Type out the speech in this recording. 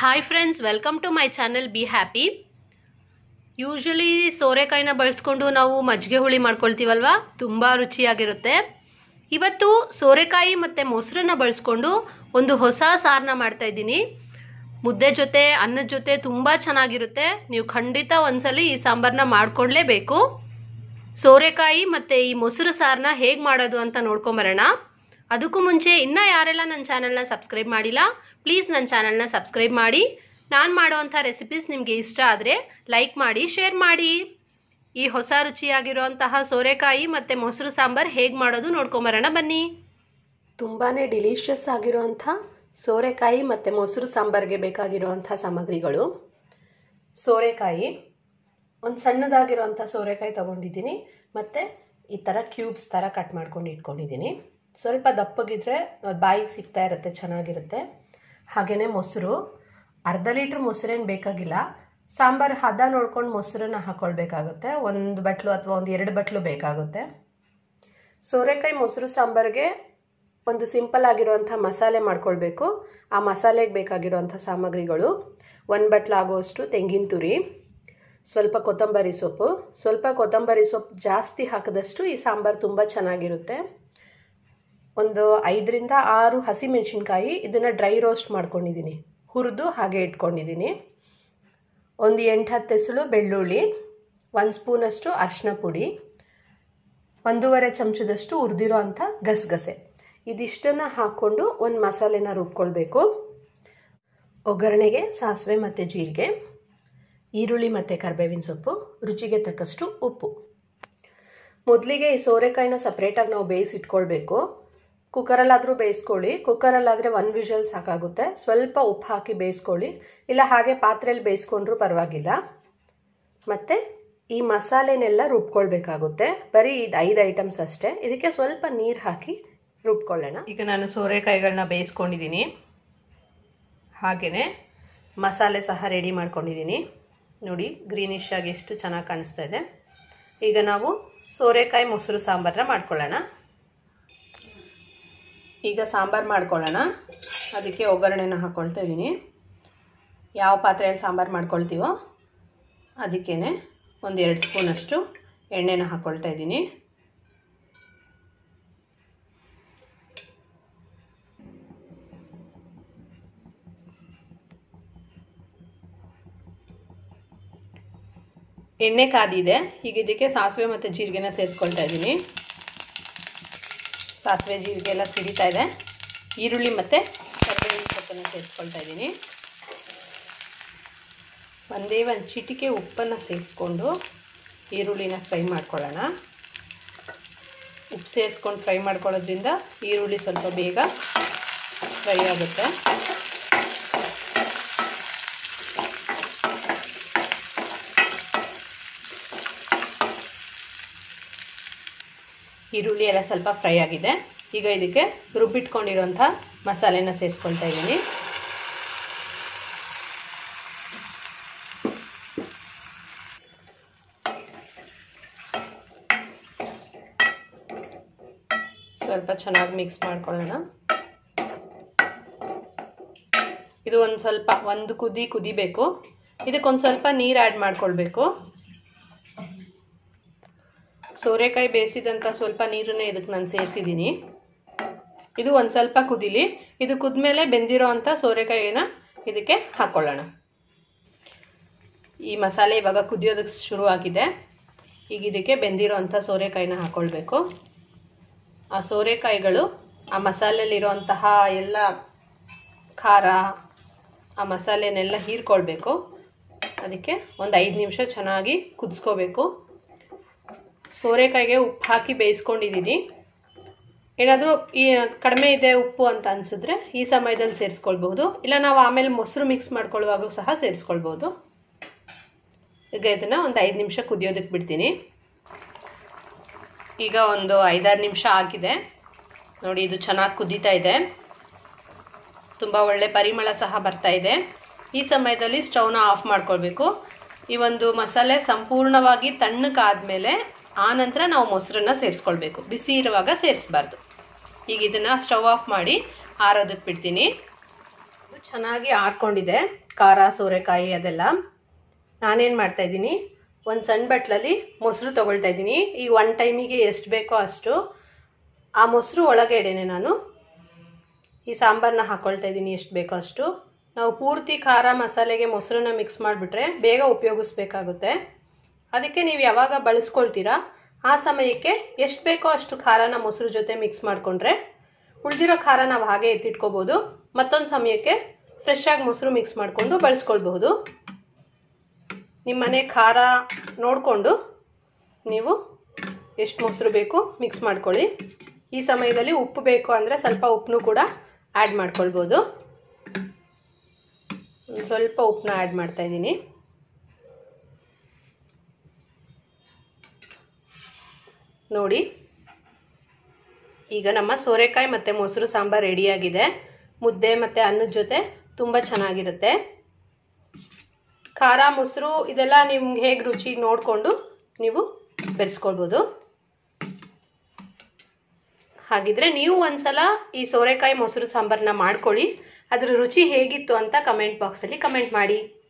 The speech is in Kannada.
hi friends welcome to my channel be happy usually ಸೋರೆಕಾಯಿನ ಬಳಸ್ಕೊಂಡು ನಾವು ಮಜ್ಜಿಗೆ ಹುಳಿ ಮಾಡ್ಕೊಳ್ತೀವಲ್ವಾ ತುಂಬ ರುಚಿಯಾಗಿರುತ್ತೆ ಇವತ್ತು ಸೋರೆಕಾಯಿ ಮತ್ತು ಮೊಸರನ್ನ ಬಳಸ್ಕೊಂಡು ಒಂದು ಹೊಸ ಸಾರನ್ನ ಮಾಡ್ತಾ ಇದ್ದೀನಿ ಮುದ್ದೆ ಜೊತೆ ಅನ್ನದ ಜೊತೆ ತುಂಬ ಚೆನ್ನಾಗಿರುತ್ತೆ ನೀವು ಖಂಡಿತ ಒಂದ್ಸಲಿ ಈ ಸಾಂಬಾರನ್ನ ಮಾಡ್ಕೊಳ್ಳೇಬೇಕು ಸೋರೆಕಾಯಿ ಮತ್ತು ಈ ಮೊಸರು ಸಾರನ್ನ ಹೇಗೆ ಮಾಡೋದು ಅಂತ ನೋಡ್ಕೊಂಬರೋಣ ಅದಕ್ಕೂ ಮುಂಚೆ ಇನ್ನೂ ಯಾರೆಲ್ಲ ನನ್ನ ಚಾನಲ್ನ ಸಬ್ಸ್ಕ್ರೈಬ್ ಮಾಡಿಲ್ಲ ಪ್ಲೀಸ್ ನನ್ನ ಚಾನಲ್ನ ಸಬ್ಸ್ಕ್ರೈಬ್ ಮಾಡಿ ನಾನು ಮಾಡೋವಂಥ ರೆಸಿಪೀಸ್ ನಿಮಗೆ ಇಷ್ಟ ಆದರೆ ಲೈಕ್ ಮಾಡಿ ಶೇರ್ ಮಾಡಿ ಈ ಹೊಸ ರುಚಿಯಾಗಿರುವಂತಹ ಸೋರೆಕಾಯಿ ಮತ್ತು ಮೊಸರು ಸಾಂಬಾರು ಹೇಗೆ ಮಾಡೋದು ನೋಡ್ಕೊಂಬರೋಣ ಬನ್ನಿ ತುಂಬಾ ಡಿಲಿಷಿಯಸ್ ಆಗಿರುವಂಥ ಸೋರೆಕಾಯಿ ಮತ್ತು ಮೊಸರು ಸಾಂಬಾರಿಗೆ ಬೇಕಾಗಿರುವಂಥ ಸಾಮಗ್ರಿಗಳು ಸೋರೆಕಾಯಿ ಒಂದು ಸಣ್ಣದಾಗಿರುವಂಥ ಸೋರೆಕಾಯಿ ತೊಗೊಂಡಿದ್ದೀನಿ ಮತ್ತು ಈ ಥರ ಕ್ಯೂಬ್ಸ್ ಥರ ಕಟ್ ಮಾಡ್ಕೊಂಡು ಇಟ್ಕೊಂಡಿದ್ದೀನಿ ಸ್ವಲ್ಪ ದಪ್ಪಗಿದ್ರೆ ಬಾಯಿಗೆ ಸಿಗ್ತಾ ಇರುತ್ತೆ ಚೆನ್ನಾಗಿರುತ್ತೆ ಹಾಗೆಯೇ ಮೊಸರು ಅರ್ಧ ಲೀಟ್ರ್ ಮೊಸರೇನು ಬೇಕಾಗಿಲ್ಲ ಸಾಂಬಾರು ಹದ ನೋಡ್ಕೊಂಡು ಮೊಸರನ್ನ ಹಾಕ್ಕೊಳ್ಬೇಕಾಗುತ್ತೆ ಒಂದು ಬಟ್ಲು ಅಥವಾ ಒಂದು ಎರಡು ಬಟ್ಲು ಬೇಕಾಗುತ್ತೆ ಸೋರೆಕಾಯಿ ಮೊಸರು ಸಾಂಬಾರಿಗೆ ಒಂದು ಸಿಂಪಲ್ ಆಗಿರುವಂಥ ಮಸಾಲೆ ಮಾಡ್ಕೊಳ್ಬೇಕು ಆ ಮಸಾಲೆಗೆ ಬೇಕಾಗಿರುವಂಥ ಸಾಮಗ್ರಿಗಳು ಒಂದು ಬಟ್ಲಾಗುವಷ್ಟು ತೆಂಗಿನ ತುರಿ ಸ್ವಲ್ಪ ಕೊತ್ತಂಬರಿ ಸೊಪ್ಪು ಸ್ವಲ್ಪ ಕೊತ್ತಂಬರಿ ಸೊಪ್ಪು ಜಾಸ್ತಿ ಹಾಕಿದಷ್ಟು ಈ ಸಾಂಬಾರು ತುಂಬ ಚೆನ್ನಾಗಿರುತ್ತೆ ಒಂದು ಐದರಿಂದ ಆರು ಹಸಿಮೆಣಸಿನ್ಕಾಯಿ ಇದನ್ನು ಡ್ರೈ ರೋಸ್ಟ್ ಮಾಡ್ಕೊಂಡಿದ್ದೀನಿ ಹುರಿದು ಹಾಗೆ ಇಟ್ಕೊಂಡಿದ್ದೀನಿ ಒಂದು ಎಂಟು ಹತ್ತು ಎಸಳು ಬೆಳ್ಳುಳ್ಳಿ ಒಂದು ಸ್ಪೂನಷ್ಟು ಅರಿಶಿನ ಪುಡಿ ಒಂದೂವರೆ ಚಮಚದಷ್ಟು ಹುರಿದಿರೋ ಅಂಥ ಗಸಗಸೆ ಇದಿಷ್ಟನ್ನು ಹಾಕ್ಕೊಂಡು ಒಂದು ಮಸಾಲೆನ ರುಬ್ಕೊಳ್ಬೇಕು ಒಗ್ಗರಣೆಗೆ ಸಾಸಿವೆ ಮತ್ತು ಜೀರಿಗೆ ಈರುಳ್ಳಿ ಮತ್ತು ಕರಿಬೇವಿನ ಸೊಪ್ಪು ರುಚಿಗೆ ತಕ್ಕಷ್ಟು ಉಪ್ಪು ಮೊದಲಿಗೆ ಈ ಸೋರೆಕಾಯಿನ ಸಪ್ರೇಟಾಗಿ ನಾವು ಬೇಯಿಸಿಟ್ಕೊಳ್ಬೇಕು ಕುಕ್ಕರಲ್ಲಾದರೂ ಬೇಯಿಸ್ಕೊಳ್ಳಿ ಕುಕ್ಕರಲ್ಲಾದರೆ ಒಂದು ವಿಷಲ್ ಸಾಕಾಗುತ್ತೆ ಸ್ವಲ್ಪ ಉಪ್ಪು ಹಾಕಿ ಬೇಯಿಸ್ಕೊಳ್ಳಿ ಇಲ್ಲ ಹಾಗೆ ಪಾತ್ರೆಯಲ್ಲಿ ಬೇಯಿಸ್ಕೊಂಡ್ರೂ ಪರವಾಗಿಲ್ಲ ಮತ್ತು ಈ ಮಸಾಲೆನೆಲ್ಲ ರುಬ್ಕೊಳ್ಬೇಕಾಗುತ್ತೆ ಬರೀ ಇದು ಐದು ಐಟಮ್ಸ್ ಅಷ್ಟೇ ಇದಕ್ಕೆ ಸ್ವಲ್ಪ ನೀರು ಹಾಕಿ ರುಬ್ಕೊಳ್ಳೋಣ ಈಗ ನಾನು ಸೋರೆಕಾಯಿಗಳನ್ನ ಬೇಯಿಸ್ಕೊಂಡಿದ್ದೀನಿ ಹಾಗೆಯೇ ಮಸಾಲೆ ಸಹ ರೆಡಿ ಮಾಡ್ಕೊಂಡಿದ್ದೀನಿ ನೋಡಿ ಗ್ರೀನಿಶ್ ಆಗಿ ಎಷ್ಟು ಚೆನ್ನಾಗಿ ಕಾಣಿಸ್ತಾ ಇದೆ ಈಗ ನಾವು ಸೋರೆಕಾಯಿ ಮೊಸರು ಸಾಂಬಾರನ್ನ ಮಾಡ್ಕೊಳ್ಳೋಣ ಈಗ ಸಾಂಬಾರು ಮಾಡ್ಕೊಳ್ಳೋಣ ಅದಕ್ಕೆ ಒಗ್ಗರಣೆನ ಹಾಕ್ಕೊಳ್ತಾ ಇದ್ದೀನಿ ಯಾವ ಪಾತ್ರೆಯಲ್ಲಿ ಸಾಂಬಾರು ಮಾಡ್ಕೊಳ್ತೀವೋ ಅದಕ್ಕೇ ಒಂದು ಎರಡು ಸ್ಪೂನಷ್ಟು ಎಣ್ಣೆನ ಹಾಕ್ಕೊಳ್ತಾ ಇದ್ದೀನಿ ಎಣ್ಣೆ ಕಾದಿದೆ ಈಗ ಇದಕ್ಕೆ ಸಾಸಿವೆ ಮತ್ತು ಜೀರಿಗೆನ ಸೇರಿಸ್ಕೊಳ್ತಾ ಇದ್ದೀನಿ ಸಾಸಿವೆ ಜೀರಿಗೆ ಎಲ್ಲ ಸಿಡಿತಾ ಇದೆ ಈರುಳ್ಳಿ ಮತ್ತು ಕರಿಬೇವಿನ ಸೊಪ್ಪನ್ನು ಸೇರಿಸ್ಕೊಳ್ತಾ ಇದ್ದೀನಿ ಒಂದೇ ಒಂದು ಚಿಟಿಕೆ ಉಪ್ಪನ್ನು ಸೇರಿಸ್ಕೊಂಡು ಈರುಳ್ಳಿನ ಫ್ರೈ ಮಾಡ್ಕೊಳ್ಳೋಣ ಉಪ್ಪು ಸೇರಿಸ್ಕೊಂಡು ಫ್ರೈ ಮಾಡ್ಕೊಳ್ಳೋದ್ರಿಂದ ಈರುಳ್ಳಿ ಸ್ವಲ್ಪ ಬೇಗ ಫ್ರೈ ಆಗುತ್ತೆ ಈರುಳ್ಳಿ ಎಲ್ಲ ಸ್ವಲ್ಪ ಫ್ರೈ ಆಗಿದೆ ಈಗ ಇದಕ್ಕೆ ರುಬ್ಬಿಟ್ಕೊಂಡಿರೋಂಥ ಮಸಾಲೆನ ಸೇರಿಸ್ಕೊಳ್ತಾ ಇದ್ದೀನಿ ಸ್ವಲ್ಪ ಚೆನ್ನಾಗಿ ಮಿಕ್ಸ್ ಮಾಡ್ಕೊಳ್ಳೋಣ ಇದು ಒಂದು ಸ್ವಲ್ಪ ಒಂದು ಕುದಿ ಕುದಿಬೇಕು ಇದಕ್ಕೊಂದು ಸ್ವಲ್ಪ ನೀರು ಆ್ಯಡ್ ಮಾಡ್ಕೊಳ್ಬೇಕು ಸೋರೆಕಾಯಿ ಬೇಯಿಸಿದಂಥ ಸ್ವಲ್ಪ ನೀರನ್ನೇ ಇದಕ್ಕೆ ನಾನು ಸೇರಿಸಿದ್ದೀನಿ ಇದು ಒಂದು ಸ್ವಲ್ಪ ಕುದಿಲಿ ಇದು ಕುದ್ಮೇಲೆ ಬೆಂದಿರೋ ಅಂಥ ಸೋರೆಕಾಯಿನ ಇದಕ್ಕೆ ಹಾಕ್ಕೊಳ್ಳೋಣ ಈ ಮಸಾಲೆ ಇವಾಗ ಕುದಿಯೋದಕ್ಕೆ ಶುರುವಾಗಿದೆ ಈಗ ಇದಕ್ಕೆ ಬೆಂದಿರೋ ಅಂಥ ಸೋರೆಕಾಯಿನ ಹಾಕ್ಕೊಳ್ಬೇಕು ಆ ಸೋರೆಕಾಯಿಗಳು ಆ ಮಸಾಲೆಯಲ್ಲಿರುವಂತಹ ಎಲ್ಲ ಖಾರ ಆ ಮಸಾಲೆನೆಲ್ಲ ಹೀರ್ಕೊಳ್ಬೇಕು ಅದಕ್ಕೆ ಒಂದು ಐದು ನಿಮಿಷ ಚೆನ್ನಾಗಿ ಕುದಿಸ್ಕೋಬೇಕು ಸೋರೆಕಾಯಿಗೆ ಉಪ್ಪು ಹಾಕಿ ಬೇಯಿಸ್ಕೊಂಡಿದ್ದೀನಿ ಏನಾದರೂ ಈ ಕಡಿಮೆ ಇದೆ ಉಪ್ಪು ಅಂತ ಅನಿಸಿದ್ರೆ ಈ ಸಮಯದಲ್ಲಿ ಸೇರಿಸ್ಕೊಳ್ಬಹುದು ಇಲ್ಲ ನಾವು ಆಮೇಲೆ ಮೊಸರು ಮಿಕ್ಸ್ ಮಾಡ್ಕೊಳ್ಳುವಾಗೂ ಸಹ ಸೇರಿಸ್ಕೊಳ್ಬೋದು ಈಗ ಇದನ್ನು ಒಂದು ಐದು ನಿಮಿಷ ಕುದಿಯೋದಕ್ಕೆ ಬಿಡ್ತೀನಿ ಈಗ ಒಂದು ಐದಾರು ನಿಮಿಷ ಆಗಿದೆ ನೋಡಿ ಇದು ಚೆನ್ನಾಗಿ ಕುದೀತಾ ಇದೆ ತುಂಬ ಒಳ್ಳೆ ಪರಿಮಳ ಸಹ ಬರ್ತಾ ಇದೆ ಈ ಸಮಯದಲ್ಲಿ ಸ್ಟವ್ನ ಆಫ್ ಮಾಡ್ಕೊಳ್ಬೇಕು ಈ ಒಂದು ಮಸಾಲೆ ಸಂಪೂರ್ಣವಾಗಿ ತಣ್ಣಗಾದ್ಮೇಲೆ ಆ ನಂತರ ನಾವು ಮೊಸರನ್ನ ಸೇರಿಸ್ಕೊಳ್ಬೇಕು ಬಿಸಿ ಇರುವಾಗ ಸೇರಿಸಬಾರ್ದು ಈಗ ಇದನ್ನು ಸ್ಟವ್ ಆಫ್ ಮಾಡಿ ಆರೋದಕ್ಕೆ ಬಿಡ್ತೀನಿ ಚೆನ್ನಾಗಿ ಆರ್ಕೊಂಡಿದೆ ಖಾರ ಸೋರೆಕಾಯಿ ಅದೆಲ್ಲ ನಾನೇನು ಮಾಡ್ತಾ ಇದ್ದೀನಿ ಒಂದು ಸಣ್ಣ ಬಟ್ಲಲ್ಲಿ ಮೊಸರು ತೊಗೊಳ್ತಾ ಇದ್ದೀನಿ ಈ ಒನ್ ಟೈಮಿಗೆ ಎಷ್ಟು ಬೇಕೋ ಅಷ್ಟು ಆ ಮೊಸರು ಒಳಗಡೆನೆ ನಾನು ಈ ಸಾಂಬಾರನ್ನ ಹಾಕ್ಕೊಳ್ತಾ ಇದ್ದೀನಿ ಎಷ್ಟು ಬೇಕೋ ಅಷ್ಟು ನಾವು ಪೂರ್ತಿ ಖಾರ ಮಸಾಲೆಗೆ ಮೊಸರನ್ನ ಮಿಕ್ಸ್ ಮಾಡಿಬಿಟ್ರೆ ಬೇಗ ಉಪಯೋಗಿಸ್ಬೇಕಾಗುತ್ತೆ ಅದಕ್ಕೆ ನೀವು ಯಾವಾಗ ಬಳಸ್ಕೊಳ್ತೀರಾ ಆ ಸಮಯಕ್ಕೆ ಎಷ್ಟು ಬೇಕೋ ಅಷ್ಟು ಖಾರನ ಮೊಸರು ಜೊತೆ ಮಿಕ್ಸ್ ಮಾಡಿಕೊಂಡ್ರೆ ಉಳಿದಿರೋ ಖಾರ ನಾವು ಹಾಗೆ ಎತ್ತಿಟ್ಕೋಬೋದು ಮತ್ತೊಂದು ಸಮಯಕ್ಕೆ ಫ್ರೆಶ್ ಆಗಿ ಮೊಸರು ಮಿಕ್ಸ್ ಮಾಡಿಕೊಂಡು ಬಳಸ್ಕೊಳ್ಬಹುದು ನಿಮ್ಮ ಮನೆ ಖಾರ ನೋಡಿಕೊಂಡು ನೀವು ಎಷ್ಟು ಮೊಸರು ಬೇಕು ಮಿಕ್ಸ್ ಮಾಡ್ಕೊಳ್ಳಿ ಈ ಸಮಯದಲ್ಲಿ ಉಪ್ಪು ಬೇಕು ಅಂದರೆ ಸ್ವಲ್ಪ ಉಪ್ಪನ್ನು ಕೂಡ ಆ್ಯಡ್ ಮಾಡ್ಕೊಳ್ಬೋದು ಒಂದು ಸ್ವಲ್ಪ ಉಪ್ಪನ್ನ ಆ್ಯಡ್ ಮಾಡ್ತಾ ಇದ್ದೀನಿ ನೋಡಿ ಈಗ ನಮ್ಮ ಸೋರೆಕಾಯಿ ಮತ್ತು ಮೊಸರು ಸಾಂಬಾರು ರೆಡಿಯಾಗಿದೆ ಮುದ್ದೆ ಮತ್ತು ಅನ್ನದ ಜೊತೆ ತುಂಬ ಚೆನ್ನಾಗಿರುತ್ತೆ ಖಾರ ಮೊಸರು ಇದೆಲ್ಲ ನಿಮ್ಗೆ ಹೇಗೆ ರುಚಿ ನೋಡಿಕೊಂಡು ನೀವು ಬೆರೆಸ್ಕೊಳ್ಬೋದು ಹಾಗಿದ್ರೆ ನೀವು ಒಂದ್ಸಲ ಈ ಸೋರೆಕಾಯಿ ಮೊಸರು ಸಾಂಬಾರನ್ನ ಮಾಡ್ಕೊಳ್ಳಿ ಅದರ ರುಚಿ ಹೇಗಿತ್ತು ಅಂತ ಕಮೆಂಟ್ ಬಾಕ್ಸಲ್ಲಿ ಕಮೆಂಟ್ ಮಾಡಿ